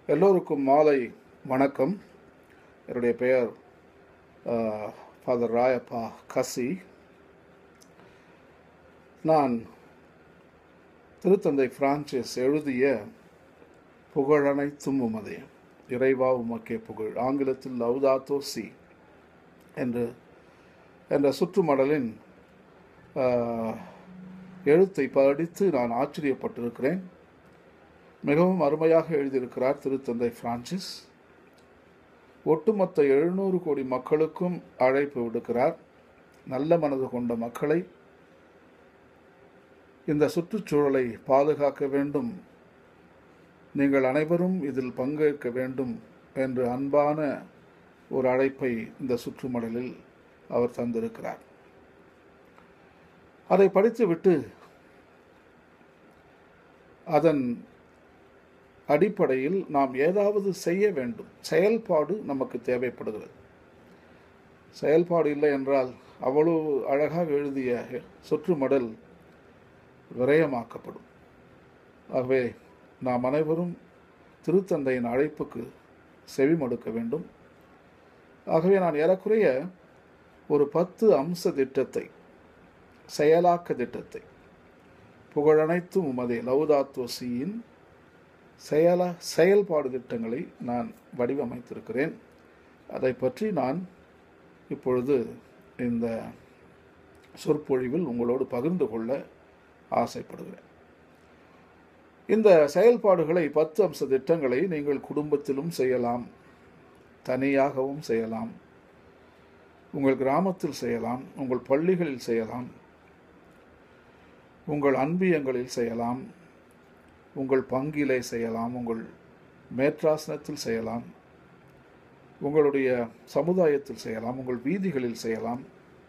எல்லோருக்கும் மாலை வணக்கம் என்னுடைய பெயர் ஃபாதர் ராயப்பா கசி நான் திருத்தந்தை பிரான்சிஸ் எழுதிய புகழனைத்தும் உமதே இறைவா உமக்கே புகழ் ஆங்கிலத்தில் லவ்தாத்தோ சி என்று என்ற சுற்றுமடலின் ஆஹ், எழுத்தை படித்து நான் ஆச்சரியப்பட்டிருக்கிறேன் மிகவும் அருமையாக எழுதியிருக்கிறார் திருத்தந்தை பிரான்சிஸ் ஒட்டுமொத்த எழுநூறு கோடி மக்களுக்கும் அழைப்பு விடுக்கிறார் நல்ல மனது கொண்ட மக்களை இந்த சுற்றுச்சூழலை பாதுகாக்க வேண்டும் நீங்கள் அனைவரும் இதில் பங்கேற்க வேண்டும் என்று அன்பான ஒரு அழைப்பை இந்த சுற்றுமடலில் அவர் தந்திருக்கிறார் அதை படித்துவிட்டு அதன் அடிப்படையில் நாம் ஏதாவது செய்ய வேண்டும் செயல்பாடு நமக்கு தேவைப்படுகிறது செயல்பாடு இல்லை என்றால் அவ்வளவு அழகாக எழுதிய சுற்றுமடல் விரயமாக்கப்படும் ஆகவே நாம் அனைவரும் திருத்தந்தையின் அழைப்புக்கு செவிமடுக்க வேண்டும் ஆகவே நான் ஏறக்குறைய ஒரு பத்து அம்ச திட்டத்தை செயலாக்க திட்டத்தை புகழனைத்தும் உமதே லவுதாத்வசியின் செயல செயல்பாடு திட்டங்களை நான் வடிவமைத்திருக்கிறேன் அதை பற்றி நான் இப்பொழுது இந்த சொற்பொழிவில் உங்களோடு பகிர்ந்து கொள்ள ஆசைப்படுகிறேன் இந்த செயல்பாடுகளை பத்து அம்ச திட்டங்களை நீங்கள் குடும்பத்திலும் செய்யலாம் தனியாகவும் செய்யலாம் உங்கள் கிராமத்தில் செய்யலாம் உங்கள் பள்ளிகளில் செய்யலாம் உங்கள் அன்பியங்களில் செய்யலாம் உங்கள் பங்கிலே செய்யலாம் உங்கள் மேற்றாசனத்தில் செய்யலாம் உங்களுடைய சமுதாயத்தில் செய்யலாம் உங்கள் வீதிகளில் செய்யலாம்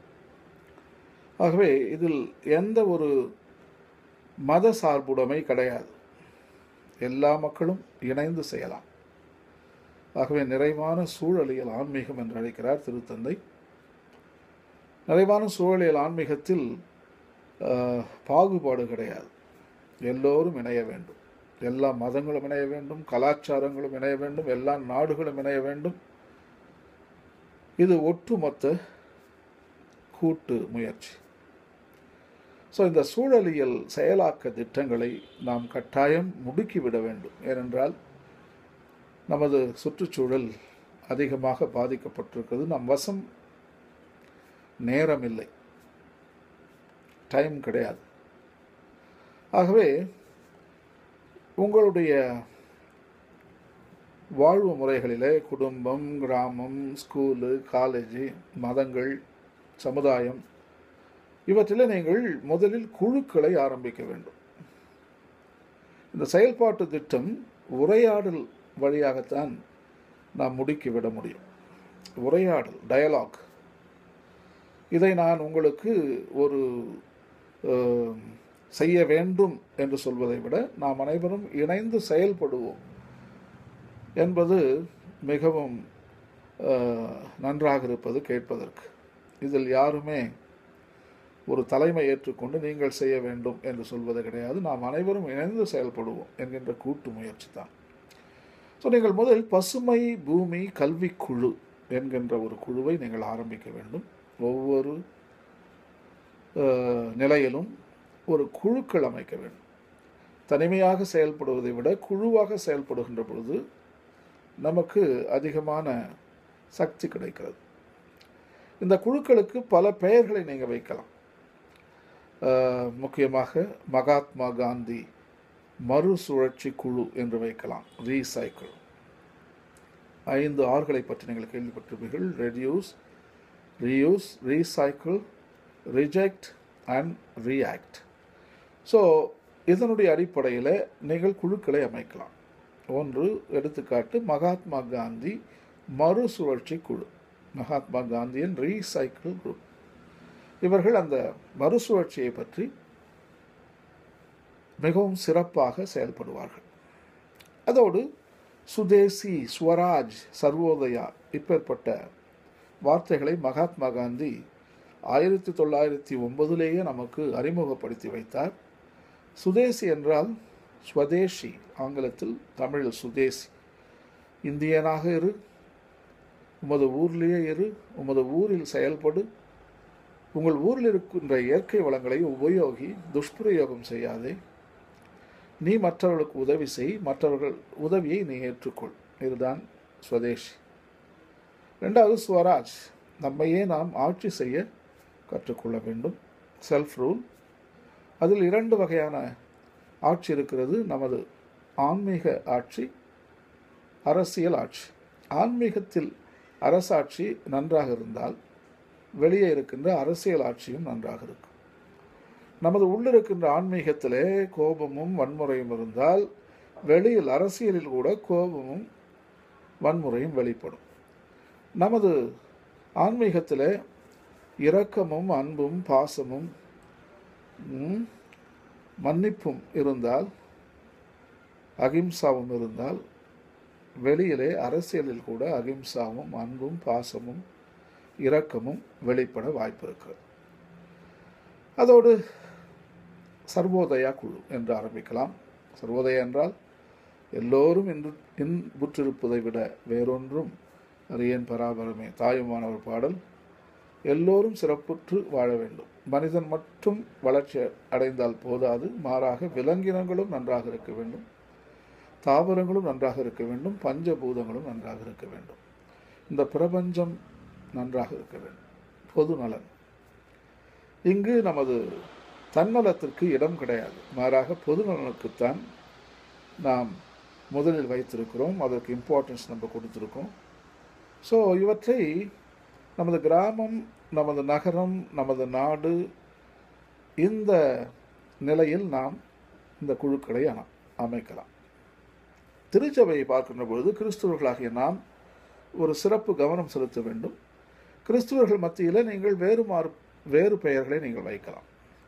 ஆகவே இதில் எந்த ஒரு மத சார்புடைமை கிடையாது எல்லா மக்களும் இணைந்து செய்யலாம் ஆகவே நிறைவான சூழலியல் ஆன்மீகம் என்று அழைக்கிறார் திருத்தந்தை நிறைவான சூழலியல் ஆன்மீகத்தில் ஆஹ், பாகுபாடு கிடையாது எல்லோரும் இணைய வேண்டும் எல்லா மதங்களும் இணைய வேண்டும் கலாச்சாரங்களும் இணைய வேண்டும் எல்லா நாடுகளும் இணைய வேண்டும் இது ஒட்டுமொத்த கூட்டு முயற்சி ஸோ இந்த சூழலியல் செயலாக்க திட்டங்களை நாம் கட்டாயம் முடுக்கிவிட வேண்டும் ஏனென்றால் நமது சுற்றுச்சூழல் அதிகமாக பாதிக்கப்பட்டிருக்கிறது நம் வசம் நேரம் இல்லை டைம் கிடையாது ஆகவே உங்களுடைய வாழ்வு முறைகளிலே குடும்பம் கிராமம் ஸ்கூலு காலேஜு மதங்கள் சமுதாயம் இவற்றில் நீங்கள் முதலில் குழுக்களை ஆரம்பிக்க வேண்டும் இந்த செயல்பாட்டு திட்டம் உரையாடல் வழியாகத்தான் நாம் முடுக்கிவிட முடியும் உரையாடல் டயலாக் இதை நான் உங்களுக்கு ஒரு அஹ், செய்ய வேண்டும் என்று சொல்வதை விட நாம் அனைவரும் இணைந்து செயல்படுவோம் என்பது மிகவும் அஹ், நன்றாக இருப்பது கேட்பதற்கு இதில் யாருமே ஒரு தலைமை ஏற்றுக்கொண்டு நீங்கள் செய்ய வேண்டும் என்று சொல்வது கிடையாது நாம் அனைவரும் இணைந்து செயல்படுவோம் என்கின்ற கூட்டு முயற்சி தான் ஸோ நீங்கள் முதல் பசுமை பூமி கல்வி குழு என்கின்ற ஒரு குழுவை நீங்கள் ஆரம்பிக்க வேண்டும் ஒவ்வொரு அஹ், நிலையிலும் ஒரு குழுக்கள் அமைக்க வேண்டும் தனிமையாக செயல்படுவதை விட குழுவாக செயல்படுகின்ற பொழுது நமக்கு அதிகமான சக்தி கிடைக்கிறது இந்த குழுக்களுக்கு பல பெயர்களை நீங்கள் வைக்கலாம் அஹ், முக்கியமாக மகாத்மா காந்தி மறுசுழற்சி குழு என்று வைக்கலாம் ரீசைக்கிள் ஐந்து ஆறுகளை பற்றி நீங்கள் கேள்விப்பட்டிருப்பீர்கள் reduce reuse recycle reject and react so இதனுடைய அடிப்படையில் நீங்கள் குழுக்களை அமைக்கலாம் ஒன்று எடுத்துக்காட்டு மகாத்மா காந்தி மறுசுழற்சி குழு மகாத்மா காந்தியின் ரீசைக்கிள் குரூப் இவர்கள் அந்த மறுசுழற்சியை பற்றி மிகவும் சிறப்பாக செயல்படுவார்கள் அதோடு சுதேசி ஸ்வராஜ் சர்வோதயா இப்பேற்பட்ட வார்த்தைகளை மகாத்மா காந்தி ஆயிரத்தி தொள்ளாயிரத்தி ஒன்பதிலேயே நமக்கு அறிமுகப்படுத்தி வைத்தார் சுதேசி என்றால் ஸ்வதேசி ஆங்கிலத்தில் தமிழில் சுதேசி இந்தியனாக இரு உமது ஊர்லேயே இரு உமது ஊரில் செயல்படு உங்கள் ஊரில் இருக்கின்ற இயற்கை வளங்களை உபயோகி துஷ்பிரயோகம் செய்யாதே நீ மற்றவர்களுக்கு உதவி செய் மற்றவர்கள் உதவியை நீ ஏற்றுக்கொள் இதுதான் ஸ்வதேஷி ரெண்டாவது ஸ்வராஜ் நம்மையே நாம் ஆட்சி செய்ய கற்றுக்கொள்ள வேண்டும் செல்ஃப் ரூல் அதில் இரண்டு வகையான ஆட்சி இருக்கிறது நமது ஆன்மீக ஆட்சி அரசியல் ஆட்சி ஆன்மீகத்தில் அரசாட்சி நன்றாக இருந்தால் வெளியே இருக்கின்ற அரசியல் ஆட்சியும் நன்றாக இருக்கும் நமது உள்ளிருக்கின்ற ஆன்மீகத்திலே கோபமும் வன்முறையும் இருந்தால் வெளியில் அரசியலில் கூட கோபமும் வன்முறையும் வெளிப்படும் நமது ஆன்மீகத்திலே இரக்கமும் அன்பும் பாசமும் ம், மன்னிப்பும் இருந்தால் அகிம்சாவும் இருந்தால் வெளியிலே அரசியலில் கூட அகிம்சாவும் அன்பும் பாசமும் இரக்கமும் வெளிப்பட வாய்ப்பு இருக்கிறது அதோடு சர்வோதயா குழு என்று ஆரம்பிக்கலாம் சர்வோதயா என்றால் எல்லோரும் இன்று இன்புற்றிருப்பதை விட வேறொன்றும் அறியேன் பராபரமே தாயுமானவர் பாடல் எல்லோரும் சிறப்புற்று வாழ வேண்டும் மனிதன் மட்டும் வளர்ச்சி அடைந்தால் போதாது மாறாக விலங்கினங்களும் நன்றாக இருக்க வேண்டும் தாவரங்களும் நன்றாக இருக்க வேண்டும் பஞ்சபூதங்களும் நன்றாக இருக்க வேண்டும் இந்த பிரபஞ்சம் நன்றாக இருக்க வேண்டும் பொது நலன் இங்கு நமது தன்னலத்திற்கு இடம் கிடையாது மாறாக பொது நலனுக்குத்தான் நாம் முதலில் வைத்திருக்கிறோம் அதற்கு இம்பார்ட்டன்ஸ் நம்ம கொடுத்துருக்கோம் ஸோ இவற்றை நமது கிராமம் நமது நகரம் நமது நாடு இந்த நிலையில் நாம் இந்த குழுக்களை அம- அமைக்கலாம் திருச்சபையை பார்க்கின்ற பொழுது கிறிஸ்துவர்களாகிய நாம் ஒரு சிறப்பு கவனம் செலுத்த வேண்டும் கிறிஸ்துவர்கள் மத்தியில் நீங்கள் வேறு மாறு வேறு பெயர்களை நீங்கள் வைக்கலாம்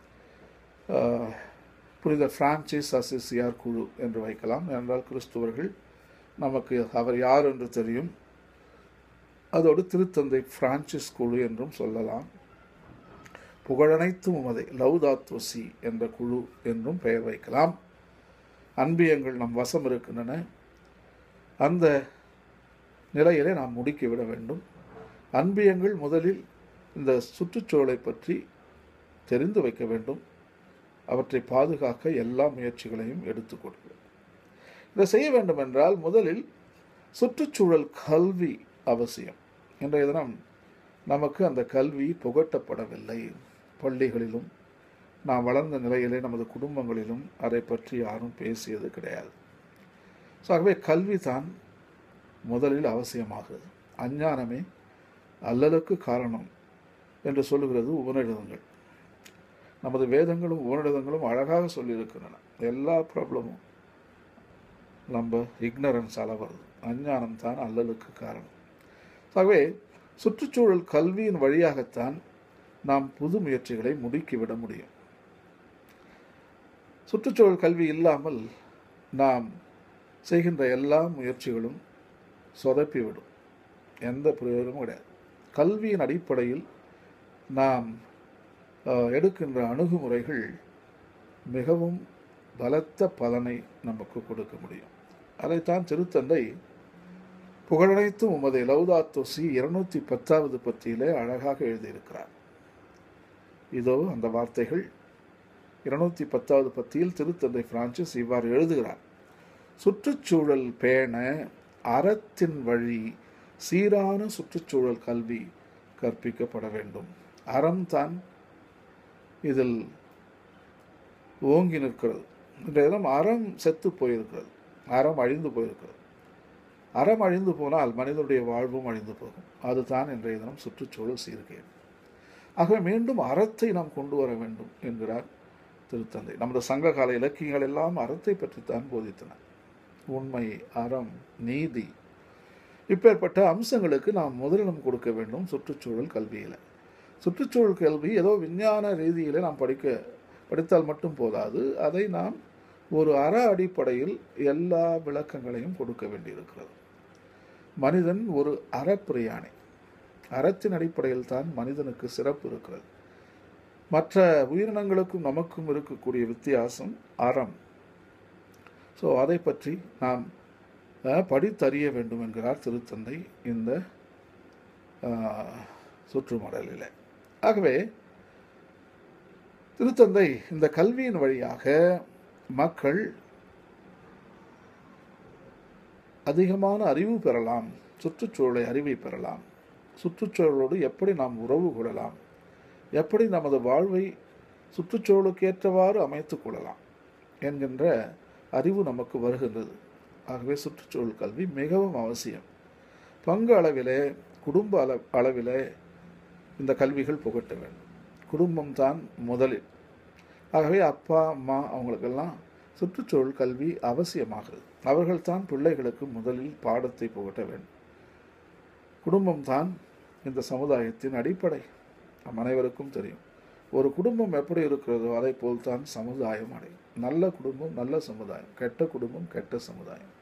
ஆஹ், புனித பிரான்சிஸ் அசிசியார் குழு என்று வைக்கலாம் ஏனென்றால் கிறிஸ்துவர்கள் நமக்கு அவர் யார் என்று தெரியும் அதோடு திருத்தந்தை பிரான்சிஸ் குழு என்றும் சொல்லலாம் புகழனைத்தும் உமதை லவ்தாத்வசி என்ற குழு என்றும் பெயர் வைக்கலாம் அன்பியங்கள் நம் வசம் இருக்கின்றன அந்த நிலையிலே நாம் முடுக்கிவிட வேண்டும் அன்பியங்கள் முதலில் இந்த சுற்றுச்சூழலை பற்றி தெரிந்து வைக்க வேண்டும் அவற்றை பாதுகாக்க எல்லா முயற்சிகளையும் எடுத்துக் கொடுக்க வேண்டும் இதை செய்ய வேண்டும் என்றால் முதலில் சுற்றுச்சூழல் கல்வி அவசியம் இன்றைய தினம் நமக்கு அந்த கல்வி புகட்டப்படவில்லை பள்ளிகளிலும் நாம் வளர்ந்த நிலையிலே நமது குடும்பங்களிலும் அதை பற்றி யாரும் பேசியது கிடையாது ஸோ ஆகவே கல்வி தான் முதலில் அவசியமாகிறது அஞ்ஞானமே அல்லலுக்கு காரணம் என்று சொல்லுகிறது உபநிடதங்கள் நமது வேதங்களும் உபநிடதங்களும் அழகாக சொல்லியிருக்கின்றன எல்லா ப்ராப்ளமும் நம்ம இக்னரன்ஸால் வருது அஞ்ஞானம் தான் அல்லலுக்கு காரணம் ஆகவே சுற்றுச்சூழல் கல்வியின் வழியாகத்தான் நாம் புது முயற்சிகளை முடுக்கிவிட முடியும் சுற்றுச்சூழல் கல்வி இல்லாமல் நாம் செய்கின்ற எல்லா முயற்சிகளும் சொதப்பிவிடும் எந்த பிரயோஜனமும் கிடையாது கல்வியின் அடிப்படையில் நாம் அஹ், எடுக்கின்ற அணுகுமுறைகள் மிகவும் பலத்த பலனை நமக்கு கொடுக்க முடியும் அதைத்தான் திருத்தந்தை புகழனைத்தும் உமது லௌதாத்தோசி இருநூத்தி பத்தாவது பத்தியிலே அழகாக எழுதியிருக்கிறார் இதோ அந்த வார்த்தைகள் இருநூத்தி பத்தாவது பத்தியில் திருத்தந்தை பிரான்சிஸ் இவ்வாறு எழுதுகிறார் சுற்றுச்சூழல் பேண அறத்தின் வழி சீரான சுற்றுச்சூழல் கல்வி கற்பிக்கப்பட வேண்டும் அறம் தான் இதில் ஓங்கி நிற்கிறது இன்றைய தினம் அறம் செத்து போயிருக்கிறது அறம் அழிந்து போயிருக்கிறது அறம் அழிந்து போனால் மனிதனுடைய வாழ்வும் அழிந்து போகும் அதுதான் இன்றைய தினம் சுற்றுச்சூழல் சீர்கேடு ஆகவே மீண்டும் அறத்தை நாம் கொண்டு வர வேண்டும் என்கிறார் திருத்தந்தை நமது சங்ககால இலக்கியங்கள் எல்லாம் அறத்தை பற்றித்தான் போதித்தன உண்மை அறம் நீதி இப்பேற்பட்ட அம்சங்களுக்கு நாம் முதலிடம் கொடுக்க வேண்டும் சுற்றுச்சூழல் கல்வியில் சுற்றுச்சூழல் கல்வி ஏதோ விஞ்ஞான ரீதியில் நாம் படிக்க படித்தால் மட்டும் போதாது அதை நாம் ஒரு அற அடிப்படையில் எல்லா விளக்கங்களையும் கொடுக்க வேண்டியிருக்கிறது மனிதன் ஒரு அறப்பிரியாணி அறத்தின் அடிப்படையில் தான் மனிதனுக்கு சிறப்பு இருக்கிறது மற்ற உயிரினங்களுக்கும் நமக்கும் இருக்கக்கூடிய வித்தியாசம் அறம் ஸோ அதை பற்றி நாம் அஹ், படித்தறிய வேண்டும் என்கிறார் திருத்தந்தை இந்த அஹ், சுற்றுமடலில் ஆகவே திருத்தந்தை இந்த கல்வியின் வழியாக மக்கள் அதிகமான அறிவு பெறலாம் சுற்றுச்சூழலை அறிவை பெறலாம் சுற்றுச்சூழலோடு எப்படி நாம் உறவு கொள்ளலாம் எப்படி நமது வாழ்வை சுற்றுச்சூழலுக்கு ஏற்றவாறு அமைத்துக் கொள்ளலாம் என்கின்ற அறிவு நமக்கு வருகின்றது ஆகவே சுற்றுச்சூழல் கல்வி மிகவும் அவசியம் பங்கு அளவிலே குடும்ப அள அளவிலே இந்த கல்விகள் புகட்ட வேண்டும் குடும்பம் தான் முதலில் ஆகவே அப்பா அம்மா அவங்களுக்கெல்லாம் சுற்றுச்சூழல் கல்வி அவசியமாகிறது அவர்கள்தான் பிள்ளைகளுக்கு முதலில் பாடத்தை புகட்ட வேண்டும் குடும்பம்தான் இந்த சமுதாயத்தின் அடிப்படை நம் அனைவருக்கும் தெரியும் ஒரு குடும்பம் எப்படி இருக்கிறதோ அதை போல்தான் சமுதாயம் அடையும் நல்ல குடும்பம் நல்ல சமுதாயம் கெட்ட குடும்பம் கெட்ட சமுதாயம்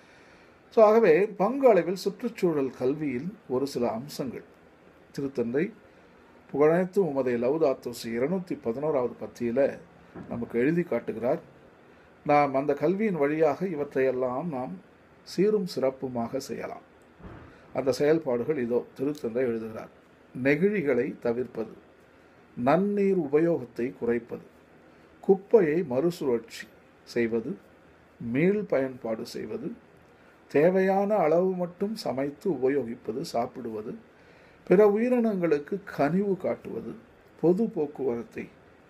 ஸோ ஆகவே பங்கு அளவில் சுற்றுச்சூழல் கல்வியில் ஒரு சில அம்சங்கள் திருத்தந்தை புகழனைத்து உமதை லவுதாத்தோசி இருநூத்தி பதினோராவது பத்தியில் நமக்கு எழுதி காட்டுகிறார் நாம் அந்த கல்வியின் வழியாக இவற்றையெல்லாம் நாம் சீரும் சிறப்புமாக செய்யலாம் அந்த செயல்பாடுகள் இதோ திருத்தந்தை எழுதுகிறார் நெகிழிகளை தவிர்ப்பது நன்னீர் உபயோகத்தை குறைப்பது குப்பையை மறுசுழற்சி செய்வது மீள் பயன்பாடு செய்வது தேவையான அளவு மட்டும் சமைத்து உபயோகிப்பது சாப்பிடுவது பிற உயிரினங்களுக்கு கனிவு காட்டுவது பொது போக்குவரத்தை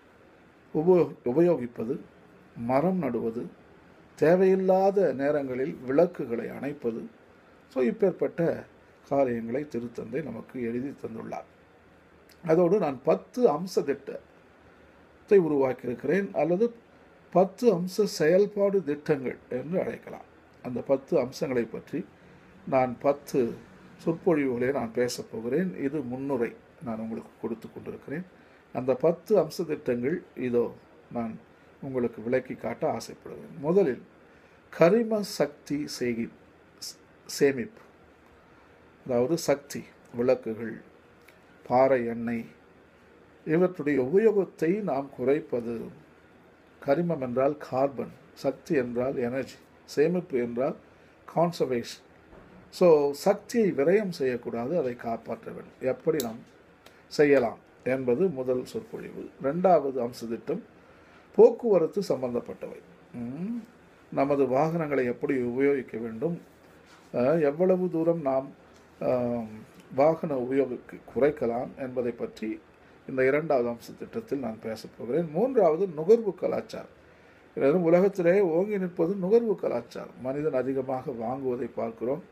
உப உபயோகிப்பது மரம் நடுவது தேவையில்லாத நேரங்களில் விளக்குகளை அணைப்பது ஸோ இப்பேற்பட்ட காரியங்களை திருத்தந்தை நமக்கு எழுதி தந்துள்ளார் அதோடு நான் பத்து அம்ச திட்டத்தை உருவாக்கியிருக்கிறேன் அல்லது பத்து அம்ச செயல்பாடு திட்டங்கள் என்று அழைக்கலாம் அந்த பத்து அம்சங்களை பற்றி நான் பத்து சொற்பொழிவுகளை நான் பேசப் போகிறேன் இது முன்னுரை நான் உங்களுக்கு கொடுத்து கொண்டிருக்கிறேன் அந்த பத்து அம்ச திட்டங்கள் இதோ நான் உங்களுக்கு விளக்கி காட்ட ஆசைப்படுகிறேன் முதலில் கரிம சக்தி செய்கி சேமிப்பு அதாவது சக்தி விளக்குகள் பாறை எண்ணெய் இவற்றுடைய உபயோகத்தை நாம் குறைப்பது கரிமம் என்றால் கார்பன் சக்தி என்றால் எனர்ஜி சேமிப்பு என்றால் கான்சர்வேஷன் ஸோ சக்தியை விரயம் செய்யக்கூடாது அதை காப்பாற்ற வேண்டும் எப்படி நாம் செய்யலாம் என்பது முதல் சொற்பொழிவு ரெண்டாவது அம்ச திட்டம் போக்குவரத்து சம்பந்தப்பட்டவை ம், நமது வாகனங்களை எப்படி உபயோகிக்க வேண்டும் அஹ், எவ்வளவு தூரம் நாம் ஆம், வாகன உபயோகிக்கு குறைக்கலாம் என்பதை பற்றி இந்த இரண்டாவது அம்ச திட்டத்தில் நான் பேசப் போகிறேன் மூன்றாவது நுகர்வு கலாச்சாரம் எனவே உலகத்திலே ஓங்கி நிற்பது நுகர்வு கலாச்சாரம் மனிதன் அதிகமாக வாங்குவதை பார்க்கிறோம்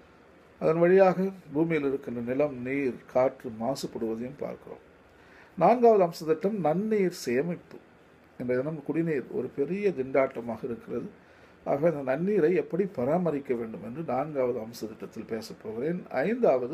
அதன் வழியாக பூமியில் இருக்கின்ற நிலம் நீர் காற்று மாசுபடுவதையும் பார்க்கிறோம் நான்காவது அம்ச திட்டம் நன்னீர் சேமிப்பு இன்றைய தினம் குடிநீர் ஒரு பெரிய திண்டாட்டமாக இருக்கிறது ஆகவே அந்த நன்னீரை எப்படி பராமரிக்க வேண்டும் என்று நான்காவது அம்ச திட்டத்தில் பேசப் போகிறேன் ஐந்தாவது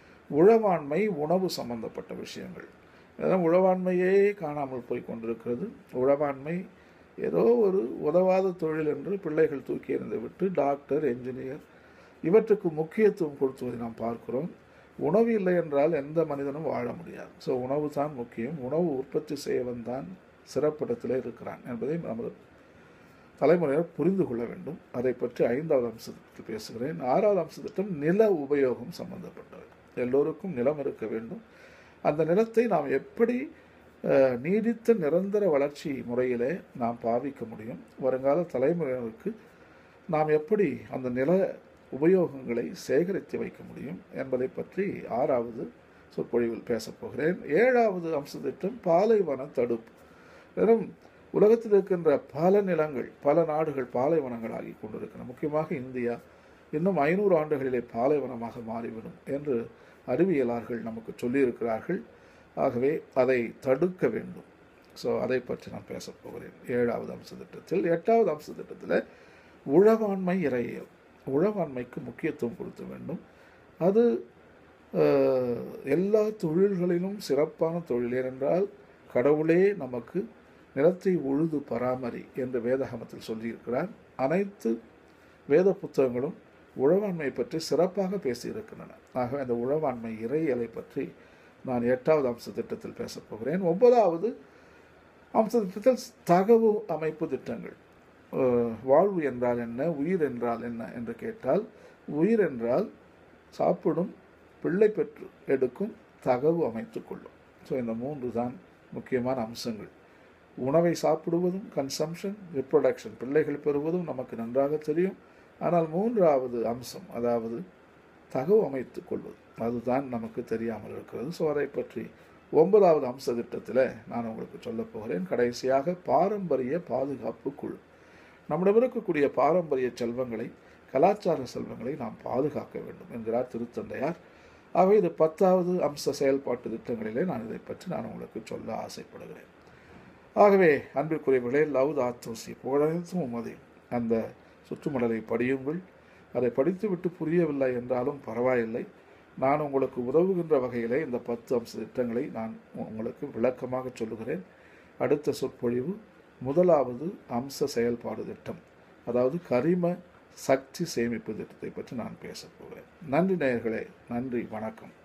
உழவாண்மை உணவு சம்பந்தப்பட்ட விஷயங்கள் இதெல்லாம் உழவாண்மையே காணாமல் போய் கொண்டிருக்கிறது உழவாண்மை ஏதோ ஒரு உதவாத தொழில் என்று பிள்ளைகள் தூக்கி எறிந்து விட்டு டாக்டர் என்ஜினியர் இவற்றுக்கு முக்கியத்துவம் கொடுத்துவதை நாம் பார்க்கிறோம் உணவு இல்லை என்றால் எந்த மனிதனும் வாழ முடியாது ஸோ உணவு தான் முக்கியம் உணவு உற்பத்தி செய்யவன் தான் சிறப்பிடத்தில் இருக்கிறான் என்பதை நமது தலைமுறையினர் புரிந்து கொள்ள வேண்டும் அதை பற்றி ஐந்தாவது அம்சத்தில் பேசுகிறேன் ஆறாவது அம்ச திட்டம் நில உபயோகம் சம்பந்தப்பட்டது எல்லோருக்கும் நிலம் இருக்க வேண்டும் அந்த நிலத்தை நாம் எப்படி அஹ், நீடித்த நிரந்தர வளர்ச்சி முறையிலே நாம் பாவிக்க முடியும் வருங்கால தலைமுறையினருக்கு நாம் எப்படி அந்த நில உபயோகங்களை சேகரித்து வைக்க முடியும் என்பதை பற்றி ஆறாவது சொற்பொழிவில் பேசப் போகிறேன் ஏழாவது அம்ச திட்டம் பாலைவன தடுப்பு வெறும் உலகத்தில் இருக்கின்ற பல நிலங்கள் பல நாடுகள் பாலைவனங்களாகி கொண்டிருக்கின்றன முக்கியமாக இந்தியா இன்னும் ஐநூறு ஆண்டுகளிலே பாலைவனமாக மாறிவிடும் என்று அறிவியலாளர்கள் நமக்கு சொல்லியிருக்கிறார்கள் ஆகவே அதை தடுக்க வேண்டும் ஸோ அதை பற்றி நான் பேசப் போகிறேன் ஏழாவது அம்ச திட்டத்தில் எட்டாவது அம்ச திட்டத்தில் உழவாண்மை இறையியல் உழவாண்மைக்கு முக்கியத்துவம் கொடுக்க வேண்டும் அது அஹ், எல்லா தொழில்களிலும் சிறப்பான தொழில் ஏனென்றால் கடவுளே நமக்கு நிலத்தை உழுது பராமரி என்று வேதாகமத்தில் சொல்லியிருக்கிறார் அனைத்து வேத புத்தகங்களும் உழவாண்மை பற்றி சிறப்பாக பேசியிருக்கின்றன ஆகவே அந்த உழவாண்மை இறையலை பற்றி நான் எட்டாவது அம்ச திட்டத்தில் பேசப் போகிறேன் ஒன்பதாவது அம்ச திட்டத்தில் தகவு அமைப்பு திட்டங்கள் அஹ், வாழ்வு என்றால் என்ன உயிர் என்றால் என்ன என்று கேட்டால் உயிர் என்றால் சாப்பிடும் பிள்ளை பெற்று எடுக்கும் தகவு அமைத்துக் கொள்ளும் ஸோ இந்த மூன்று தான் முக்கியமான அம்சங்கள் உணவை சாப்பிடுவதும் கன்சம்ஷன் ரிப்ரொடக்ஷன் பிள்ளைகள் பெறுவதும் நமக்கு நன்றாக தெரியும் ஆனால் மூன்றாவது அம்சம் அதாவது தகவு அமைத்துக் கொள்வது அதுதான் நமக்கு தெரியாமல் இருக்கிறது ஸோ அதை பற்றி ஒன்பதாவது அம்ச திட்டத்தில் நான் உங்களுக்கு சொல்லப் போகிறேன் கடைசியாக பாரம்பரிய பாதுகாப்பு குழு நம்மிடம் இருக்கக்கூடிய பாரம்பரிய செல்வங்களை கலாச்சார செல்வங்களை நாம் பாதுகாக்க வேண்டும் என்கிறார் திருத்தந்தையார் ஆகவே இது பத்தாவது அம்ச செயல்பாட்டு திட்டங்களிலே நான் இதை பற்றி நான் உங்களுக்கு சொல்ல ஆசைப்படுகிறேன் ஆகவே அன்பிற்குரியவர்களே லவ் தாத்தோசி புகழனைத்தும் உமது அந்த சுற்றுமடலை படியுங்கள் அதை படித்துவிட்டு புரியவில்லை என்றாலும் பரவாயில்லை நான் உங்களுக்கு உதவுகின்ற வகையிலே இந்த பத்து அம்ச திட்டங்களை நான் உங்களுக்கு விளக்கமாக சொல்லுகிறேன் அடுத்த சொற்பொழிவு முதலாவது அம்ச செயல்பாடு திட்டம் அதாவது கரிம சக்தி சேமிப்பு திட்டத்தை பற்றி நான் பேசப் போகிறேன் நன்றி நேயர்களே நன்றி வணக்கம்